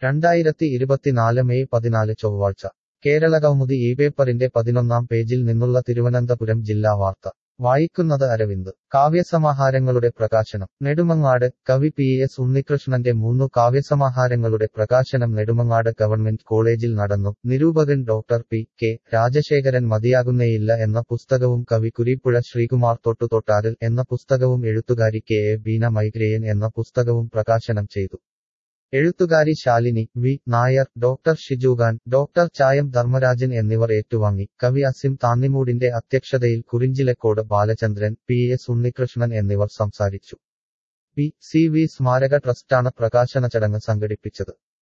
രണ്ടായിരത്തി ഇരുപത്തിനാല് മെയ് പതിനാല് ചൊവ്വാഴ്ച കേരള കൗമുദി ഈ പേപ്പറിന്റെ പതിനൊന്നാം പേജിൽ നിന്നുള്ള തിരുവനന്തപുരം ജില്ലാ വാർത്ത വായിക്കുന്നത് അരവിന്ദ് കാവ്യസമാഹാരങ്ങളുടെ പ്രകാശനം നെടുമങ്ങാട് കവി പി എസ് ഉണ്ണികൃഷ്ണന്റെ മൂന്നു കാവ്യസമാഹാരങ്ങളുടെ പ്രകാശനം നെടുമങ്ങാട് ഗവൺമെന്റ് കോളേജിൽ നടന്നു നിരൂപകൻ ഡോക്ടർ പി കെ രാജശേഖരൻ മതിയാകുന്നേയില്ല എന്ന പുസ്തകവും കവി കുരീപ്പുഴ ശ്രീകുമാർ തൊട്ടുതൊട്ടാറിൽ എന്ന പുസ്തകവും എഴുത്തുകാരി കെ എ ബീന മൈഗ്രേയൻ എന്ന പുസ്തകവും പ്രകാശനം ചെയ്തു എഴുത്തുകാരി Shalini V Nair doctor Shijukhan doctor Chayam Dharmarajan എന്നിവർ ഏറ്റുവാങ്ങി കവി അസിം താന്നിമൂടിന്റെ അധ്യക്ഷതയിൽ കുറിഞ്ചിലക്കോട് ബാലചന്ദ്രൻ പി എസ് ഉണ്ണികൃഷ്ണൻ എന്നിവർ സംസാരിച്ചു പി സി വി സ്മാരക ട്രസ്റ്റാണ് പ്രകാശന ചടങ്ങ് സംഘടിപ്പിച്ചത്